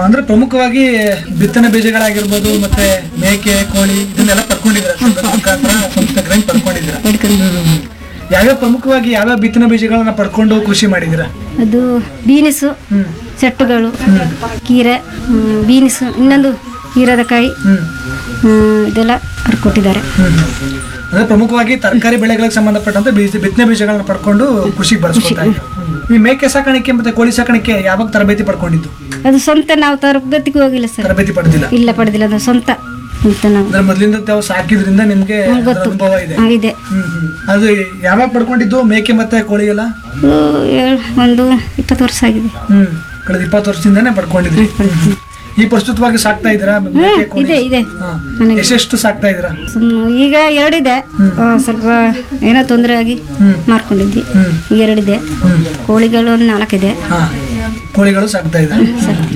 ಅಂದ್ರೆ ಪ್ರಮುಖವಾಗಿ ಬಿತ್ತನೆ ಬೀಜಗಳಾಗಿರ್ಬೋದು ಮತ್ತೆ ಮೇಕೆ ಕೋಳಿ ಇದನ್ನೆಲ್ಲ ಪಡ್ಕೊಂಡಿದ್ದೀರಾ ಸಂಘದ ಮುಖಾಂತರ ಸಂಸ್ಥೆಗಳಿಂದ ಪಡ್ಕೊಂಡಿದ್ದೀರಾ ಪಡ್ಕೊಂಡು ಯಾವ್ಯಾವ ಪ್ರಮುಖವಾಗಿ ಯಾವ್ಯಾವ ಬಿತ್ತನೆ ಬೀಜಗಳನ್ನ ಪಡ್ಕೊಂಡು ಕೃಷಿ ಮಾಡಿದ್ದೀರಾ ಅದು ಬೀನಿಸು ಹ್ಮ್ ಸೆಟ್ಟುಗಳು ಕೀರೆ ಹ್ಮ್, ಬೀನಿಸು ಇನ್ನೊಂದು ಹೀರದ ಕಾಯಿ ಹ್ಮ್ ಹ್ಮ್, ಇದೆಲ್ಲ ಕೊಟ್ಟಿದ್ದಾರೆ ಹ್ಮ್ ಅಂದ್ರೆ ಪ್ರಮುಖವಾಗಿ ತರಕಾರಿ ಬೆಳೆಗಳಿಗೆ ಸಂಬಂಧಪಟ್ಟಂತೆ ಬೀಜ ಬಿತ್ತನೆ ಬೀಜಗಳನ್ನ ಪಡ್ಕೊಂಡು ಕೃಷಿಗೆ ಬಳಸ್ಕೊತಾ ಇದ್ದೀರಾ. ಈ ಮೇಕೆ ಸಾಕಾಣಿಕೆ ಮತ್ತೆ ಕೋಳಿ ಸಾಕಾಣಿಕೆ ಯಾವಾಗ ತರಬೇತಿ ಪಡ್ಕೊಂಡಿದ್ದು ಅದು ಸ್ವಂತ ನಾವು ತರಗತಿಗೆ ಹೋಗಿಲ್ಲ ಸರ್ ತರಬೇತಿ ಪಡೆದಿಲ್ಲ ಇಲ್ಲ ಪಡೆದಿಲ್ಲ ಅದು ಸ್ವಂತ ಅಂತ ನಾವು ಅಂದ್ರೆ ಮೊದಲಿಂದ ತಾವು ಸಾಕಿದ್ರಿಂದ ನಿಮ್ಗೆ ಹ್ಮ್, ಅದರ ಗೊತ್ತು ಅನುಭವ ಇದೆ ಹಾ, ಇದೆ ಹ್ಮ್ ಹ್ಮ್. ಅದು ಯಾವಾಗ ಪಡ್ಕೊಂಡಿದ್ದು ಮೇಕೆ ಮತ್ತೆ ಕೋಳಿ ಎಲ್ಲ ಅದು ಏಳ್- ಒಂದು ಇಪ್ಪತ್ತು ವರ್ಷ ಆಗಿದೆ ಹ್ಮ್ ಕಳೆದ ಇಪ್ಪತ್ತು ವರ್ಷದಿಂದಾನೇ ಪಡ್ಕೊಂಡಿದ್ರಿ ಈ ಪ್ರಸ್ತುತವಾಗಿ ಸಾಕ್ತಾ ಇದ್ದೀರಾ ಮೇಕೆ ಕೋಳಿ ಇದೆ ಇದೆ ಹಾ. ನನಗೆ. ಎಷ್ಟೆಷ್ಟು ಸಾಕ್ತಾ ಇದ್ದೀರಾ ಸುಮ್- ಈಗ ಎರಡಿದೆ ಆ, ಸ್ವಲ್ಪ ಏನೋ ತೊಂದರೆ ಆಗಿ ಹ್ಮ್. ಮಾರ್ಕೊಂಡಿದ್ವಿ ಹ್ಮ್ ಈಗ ಎರಡಿದೆ ಹ್ಮ್ ಕೋಳಿಗಳು ಒಂದು ನಾಲ್ಕಿದೆ ಹಾ ಕೋಳಿಗಳು ಸಾಕ್ತಾ ಇದ್ದಾರೆ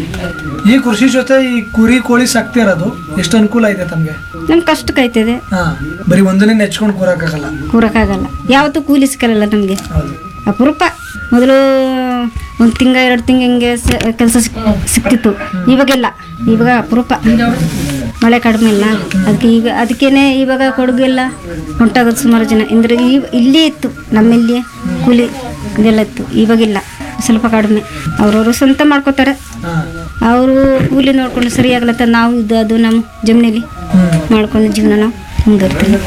ಈ ಕೃಷಿ ಜೊತೆ ಈ ಕುರಿ ಕೋಳಿ ಸಾಕ್ತಾ ಇರೋದು ಎಷ್ಟು ಅನುಕೂಲ ಇದೆ ತಮ್ಗೆ ನಮ್ಗೆ ಕಷ್ಟ ಕಾಯ್ತದೆ ಹಾ ಬರೀ ಒಂದನ್ನೇ ನೆಚ್ಕೊಂಡು ಕೂರಕ್ಕಾಗಲ್ಲ ಕೂರಕ್ಕಾಗಲ್ಲ ಯಾವತ್ತೂ ಕೂಲಿ ಸಿಕ್ಕಲ್ಲ ನಮಗೆ ಹೌದು ಅಪರೂಪ ಮೊದಲು ಒಂದು ತಿಂಗ ಎರಡು ತಿಂಗ ಹಿಂಗೆ ಕೆಲಸ ಸಿಕ್ತಿತ್ತು ಇವಾಗೆಲ್ಲ ಇವಾಗ ಅಪರೂಪ ಮಳೆ ಕಡಿಮೆ ಇಲ್ಲ ಅದಕ್ಕೆ ಈಗ ಅದಕ್ಕೇನೆ ಇವಾಗ ಕೊಡಗೆಲ್ಲ ಹೊಂಟಾಗೋದು ಸುಮಾರು ಜನ ಅಂದರೆ ಈ ಇಲ್ಲಿ ಇತ್ತು ನಮ್ಮಲ್ಲಿ ಕೂಲಿ ಇದೆಲ್ಲ ಇತ್ತು ಇವಾಗಿಲ್ಲ ಸ್ವಲ್ಪ ಕಡಿಮೆ ಅವ್ರವರು ಸ್ವಂತ ಮಾಡ್ಕೋತಾರೆ ಹಾ ಅವರು ಕೂಲಿ ನೋಡ್ಕೊಂಡು ಸರಿಯಾಗಲತ್ತ ನಾವು ಇದು ಅದು ನಮ್ಮ ಜಮೀನಲ್ಲಿ ಹ್ಮ್ ಮಾಡ್ಕೊಂಡು ಜೀವನ ನಾವು ಮುಂದುವರ್ತೀವಿ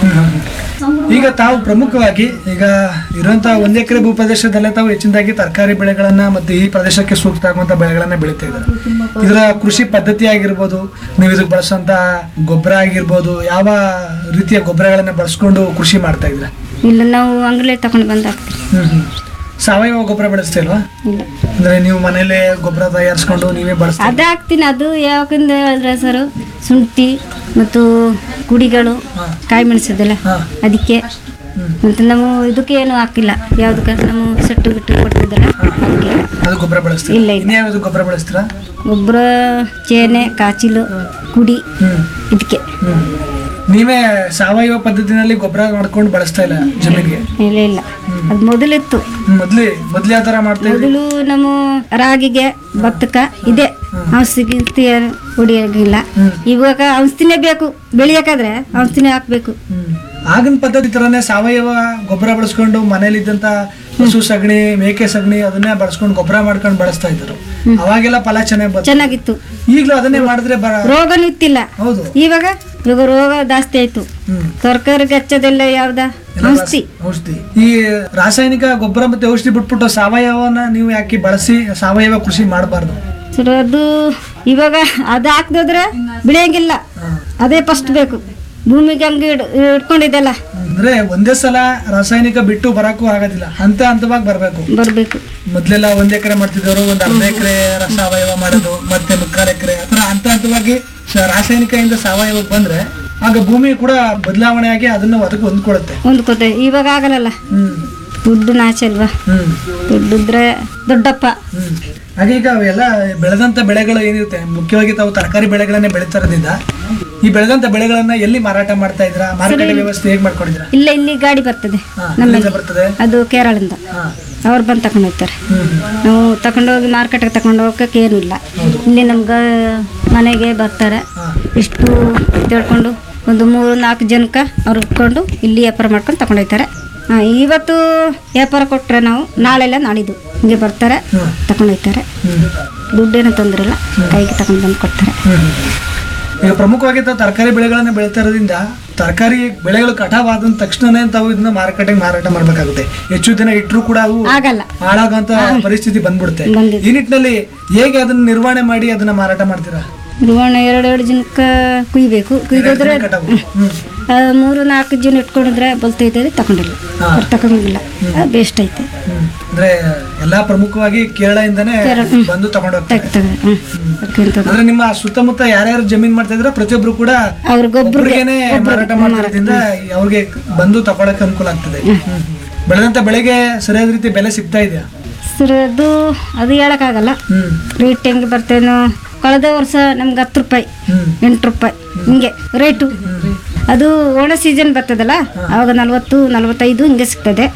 ಈಗ ತಾವು ಪ್ರಮುಖವಾಗಿ ಈಗ ಇರುವಂತ ಒಂದ್ ಎಕರೆ ಭೂಪ್ರದೇಶದಲ್ಲೇ ತಾವು ಹೆಚ್ಚಿನದಾಗಿ ತರಕಾರಿ ಬೆಳೆಗಳನ್ನ ಮತ್ತೆ ಈ ಪ್ರದೇಶಕ್ಕೆ ಸೂಕ್ತ ಆಗುವಂತ ಬೆಳೆಗಳನ್ನ ಬೆಳೀತಾ ಇದ್ದಾರೆ ಇದರ ಕೃಷಿ ಪದ್ಧತಿ ಆಗಿರ್ಬೋದು ನೀವು ಇದಕ್ಕೆ ಬಳಸುವಂತ ಗೊಬ್ಬರ ಆಗಿರ್ಬೋದು ಯಾವ ರೀತಿಯ ಗೊಬ್ಬರಗಳನ್ನ ಬಳಸ್ಕೊಂಡು ಕೃಷಿ ಮಾಡ್ತಾ ಇದ್ರ ಇಲ್ಲ ನಾವು ಅಂಗಡಿ ತಗೊಂಡು ಬಂದು ಹಾಕ್ತೀವಿ ಹ್ಮ್ ಹ್ಮ್ ಸಾವಯವ ಗೊಬ್ಬರ ಬಳಸ್ತಿಲ್ವಾ ಇಲ್ಲ ಅಂದ್ರೆ ನೀವು ಮನೇಲೆ ಗೊಬ್ಬರ ತಯಾರಿಸ್ಕೊಂಡು ನೀವೇ ಬಳಸ್ತಾ ಅದು ಹಾಕ್ತೀನಿ ಅದು ಯಾಕಂದ್ರೆ ಹೇಳಿದ್ರೆ ಸರ್ ಶುಂಠಿ ಮತ್ತು ಕುಡಿಗಳು ಹಾ. ಕಾಯಿ ಮೆಣಸದಲ್ಲ ಹಾ ಅದಕ್ಕೆ ಹ್ಮ್ ಮತ್ತು ನಾವು ಇದಕ್ಕೆ ಏನು ಹಾಕಿಲ್ಲ ಯಾವುದಕ್ಕೆ ನಾವು ಸೆಟ್ಟು ಗಿಟ್ಟು ಕೊಡ್ತಿದ್ದಲ್ಲ ಅದಕ್ಕೆ ಅದು ಗೊಬ್ಬರ ಬಳಸ್ತೀರಾ ಇಲ್ಲ, ಇಲ್ಲ. ಇನ್ಯಾವ್ದು ಗೊಬ್ಬರ ಬಳಸ್ತೀರಾ ಗೊಬ್ಬರ ಚೇನೆ ಕಾಚಿಲು ಕುಡಿ ಹ್ಮ್ ಇದಕ್ಕೆ ಹ್ಮ್ ನೀವೇ ಸಾವಯವ ಪದ್ಧತಿನಲ್ಲಿ ಗೊಬ್ಬರ ಮಾಡ್ಕೊಂಡು ಬಳಸ್ತಾ ಇಲ್ಲ ಜಮೀನಿಗೆ ಇಲ್ಲ ಇಲ್ಲ ಅದು ಮೊದಲಿತ್ತು ಮೊದ್ಲಿ ಮೊದ್ಲು ಯಾವ ತರ ಮಾಡ್ತಾ ಇದ್ರಿ ಮೊದಲು ನಮ್ಮ ರಾಗಿಗೆ ಭತ್ತಕ್ಕೆ ಇದೆ ಔಷಧಿ ಏನು ಹೊಡಿಯೋಗಿಲ್ಲ ಹ್ಮ್. ಇವಾಗ ಔಷಧಿನೇ ಬೇಕು ಬೆಳೆಯೋಕ್ಕಾದ್ರೆ ಔಷಧಿನೇ ಹಾಕ್ಬೇಕು ಹ್ಮ್. ಆಗಿನ ಪದ್ಧತಿ ತರನೇ ಸಾವಯವ ಗೊಬ್ಬರ ಬಳಸ್ಕೊಂಡು ಮನೇಲಿದ್ದಂತ ಹಸು ಸಗಣಿ ಮೇಕೆ ಸಗಣಿ ಅದನ್ನೇ ಬಳಸ್ಕೊಂಡು ಗೊಬ್ಬರ ಮಾಡ್ಕೊಂಡು ಬಳಸ್ತಾ ಇದ್ರು ಅವಾಗೆಲ್ಲ ಫಲ ಚೆನ್ನಾಗಿ ಬಂತು ಚೆನ್ನಾಗಿತ್ತು ಈಗಲೂ ಅದನ್ನೇ ಮಾಡಿದ್ರೆ ಬರ ರೋಗನೂ ಇತ್ತಿಲ್ಲ ಹೌದು ಇವಾಗ ಇವಾಗ ರೋಗ ಜಾಸ್ತಿ ಆಯ್ತು ಹ್ಮ್ ತರಕಾರಿಗೆ ಹಚ್ಚೋದೆಲ್ಲ ಯಾವ್ದ ಎಲ್ಲ ಔಷಧಿ ಔಷಧಿ ಈ ರಾಸಾಯನಿಕ ಗೊಬ್ಬರ ಮತ್ತೆ ಔಷಧಿ ಬಿಟ್ಬಿಟ್ಟು ಸಾವಯವನ ನೀವು ಯಾಕೆ ಬಳಸಿ ಸಾವಯವ ಕೃಷಿ ಮಾಡಬಾರ್ದು ಸರ್ ಅದು ಇವಾಗ ಅದು ಹಾಕ್ದೋದ್ರೆ ಬೆಳೆಯಂಗಿಲ್ಲ ಅದೇ ಫಸ್ಟ್ ಬೇಕು ಭೂಮಿಗೆ ಹಂಗೆ ಇಡ್- ಇಟ್ಕೊಂಡಿದ್ದೆಲ್ಲ ಅಂದ್ರೆ ಒಂದೇ ಸಲ ರಾಸಾಯನಿಕ ಬಿಟ್ಟು ಬರಕ್ಕೂ ಆಗೋದಿಲ್ಲ ಹಂತ ಹಂತವಾಗಿ ಬರಬೇಕು ಬರಬೇಕು ಮೊದ್ಲೆಲ್ಲ ಒಂದ್ ಎಕರೆ ಮಾಡ್ತಿದ್ದವರು ಒಂದ್ ಅರ್ಧ ಎಕರೆ ಸಾವಯವ ಮಾಡೋದು ಮತ್ತೆ ಮುಕ್ಕಾಲ್ ಎಕರೆ ಆತರ ಹಂತ ಹಂತವಾಗಿ ಸ- ರಾಸಾಯನಿಕದಿಂದ ಸಾವಯವಕ್ಕೆ ಬಂದ್ರೆ ಆಗ ಭೂಮಿ ಕೂಡ ಬದಲಾವಣೆ ಆಗಿ ಅದನ್ನ ಅದಕ್ಕೆ ಹೊಂದ್ಕೊಳುತ್ತೆ ಹೊಂದ್ಕೋತೆ ಇವಾಗ ಆಗಲ್ಲಲ್ಲ ಹ್ಮ್ ದುಡ್ಡು ನಾಚೆ ಅಲ್ವಾ ಹ್ಮ್ ದುಡ್ಡಿದ್ರೆ ದೊಡ್ಡಪ್ಪ ಹ್ಮ್ ಹಾಗೆ ಈಗ ಅವೆಲ್ಲ ಬೆಳೆದಂತ ಬೆಳೆಗಳು ಏನಿರುತ್ತೆ ಮುಖ್ಯವಾಗಿ ತಾವು ತರಕಾರಿ ಬೆಳೆಗಳನ್ನೇ ಬೆಳೀತಾ ಇರೋದ್ರಿಂದ ಈ ಬೆಳೆದಂತ ಬೆಳೆಗಳನ್ನ ಎಲ್ಲಿ ಮಾರಾಟ ಮಾಡ್ತಾ ಇದ್ರ ಮಾರುಕಟ್ಟೆ ವ್ಯವಸ್ಥೆ ಹೇಗ್ ಮಾಡ್ಕೊಂಡಿದ್ರ ಇಲ್ಲ ಇಲ್ಲಿ ಗಾಡಿ ಬರ್ತದೆ ಹಾ ನಮ್ಮಲ್ಲಿ ಎಲ್ಲಿಂದ ಬರ್ತದೆ ಅದು ಕೇರಳದಿಂದ ಹಾ ಅವ್ರು ಬಂದು ತಗೊಂಡು ಹೋಗ್ತಾರೆ ಹ್ಮ್ ನಾವು ತಗೊಂಡೋಗಿ ಮಾರ್ಕೆಟ್ಗೆ ತಗೊಂಡು ಹೋಗಕ್ಕೆ ಏನೂ ಇಲ್ಲ ಇಲ್ಲಿ ನಮ್ಗೆ ಮನೆಗೆ ಬರ್ತಾರೆ ಹಾ ಇಷ್ಟು ತಿಳ್ಕೊಂಡು ಒಂದು ಮೂರು ನಾಲ್ಕು ಜನಕ್ಕೆ ಅವ್ರು ಇಟ್ಕೊಂಡು ಇಲ್ಲಿ ವ್ಯಾಪಾರ ಮಾಡ್ಕೊಂಡು ತಗೊಂಡು ಹೋಗ್ತಾರೆ ಹಾಂ ಇವತ್ತು ವ್ಯಾಪಾರ ಕೊಟ್ಟರೆ ನಾವು ನಾಳೆಲ್ಲ ನಾಳಿದ್ದು ಹಿಂಗೆ ಬರ್ತಾರೆ ಹ್ಮ್ ತಗೊಂಡು ಹೋಗ್ತಾರೆ ಹ್ಮ್ ದುಡ್ಡೇನು ತೊಂದರೆ ಇಲ್ಲ ಕೈಗೆ ತಗೊಂಡು ಬಂದು ಕೊಡ್ತಾರೆ ಹ್ಮ್. ಈಗ ಪ್ರಮುಖವಾಗಿ ತಾವು ತರಕಾರಿ ಬೆಳೆಗಳನ್ನ ಬೆಳೀತಾ ಇರೋದ್ರಿಂದ ತರಕಾರಿ ಬೆಳೆಗಳು ಕಟಾವಾದ ತಕ್ಷಣನೇ ತಾವು ಇದನ್ನ ಮಾರುಕಟ್ಟೆಗೆ ಮಾರಾಟ ಮಾಡ್ಬೇಕಾಗುತ್ತೆ ಹೆಚ್ಚು ದಿನ ಇಟ್ಟರು ಕೂಡ ಅವು ಆಗಲ್ಲ ಹಾಳಾಗುವಂತ ಪರಿಸ್ಥಿತಿ ಬಂದ್ಬಿಡುತ್ತೆ ಬಂದಿದೆ. ಈ ನಿಟ್ಟಿನಲ್ಲಿ ಹೇಗೆ ಅದನ್ನ ನಿರ್ವಹಣೆ ಮಾಡಿ ಅದನ್ನ ಮಾರಾಟ ಮಾಡ್ತೀರಾ ದುವಣ್ಣ ಎರಡು ಎರಡು ಜನಕ್ಕೆ ಕುಯ್ಬೇಕು ಕುಯ್ದೋದ್ರೆ ಕಟಾವು ಹ್ಮ್ ಆ, ಮೂರು ನಾಲ್ಕು ಜನ ಇಟ್ಕೊಂಡಿದ್ರೆ ಬಲ್ತೈತೆ ತಗೊಂಡಿಲ್ಲ ಹಾ. ಅವ್ರು ತಗೊಂಡಿಲ್ಲ ಬೇಸ್ಟ್ ಐತೆ ಹ್ಮ್. ಅಂದ್ರೆ ಎಲ್ಲಾ ಪ್ರಮುಖವಾಗಿ ಕೇರಳದಿಂದನೇ ಕೇರಳ, ಹ್ಮ್. ಬಂದು ತಗೊಂಡು ಹೋಗ್ತಾರೆ ತಗ ತಗ ಹ್ಞೂ ಅದಕ್ಕಿಂತ ಅಂದ್ರೆ ನಿಮ್ಮ ಸುತ್ತಮುತ್ತ ಯಾರ್ಯಾರು ಜಮೀನ್ ಮಾಡ್ತಾ ಇದ್ರೆ ಪ್ರತಿಯೊಬ್ರು ಕೂಡ ಅವ್ರಿಗೊಬ್ರಿಗೆ ಒಬ್ರಿಗೇನೆ ಮಾರಾಟ ಮಾಡೋದ್ರಿಂದ ಅವ್ರಿಗೆ ಬಂದು ತಗೊಳಕ್ ಅನುಕೂಲ ಆಗ್ತದೆ ಹ್ಮ್. ಬೆಳೆದಂತ ಬೆಳೆಗೆ ಸರಿಯಾದ ರೀತಿ ಬೆಲೆ ಸಿಗ್ತಾ ಇದೆಯಾ ಸರ್ ಅದು ಅದು ಹೇಳೋಕ್ಕಾಗಲ್ಲ ಹ್ಮ್ ರೇಟ್ ಹೆಂಗೆ ಬರ್ತೇನೋ ಕಳೆದ ವರ್ಷ ನಮ್ಗೆ ಹತ್ತು ರೂಪಾಯಿ ಹ್ಮ್ ಎಂಟು ರೂಪಾಯಿ ಹಿಂಗೆ ರೇಟು ಅದು ಒಣ ಸೀಸನ್ ಬರ್ತದಲ್ಲ ಆವಾಗ ನಲ್ವತ್ತು ನಲ್ವತ್ತೈದು ಹಿಂಗೆ ಸಿಗ್ತದೆ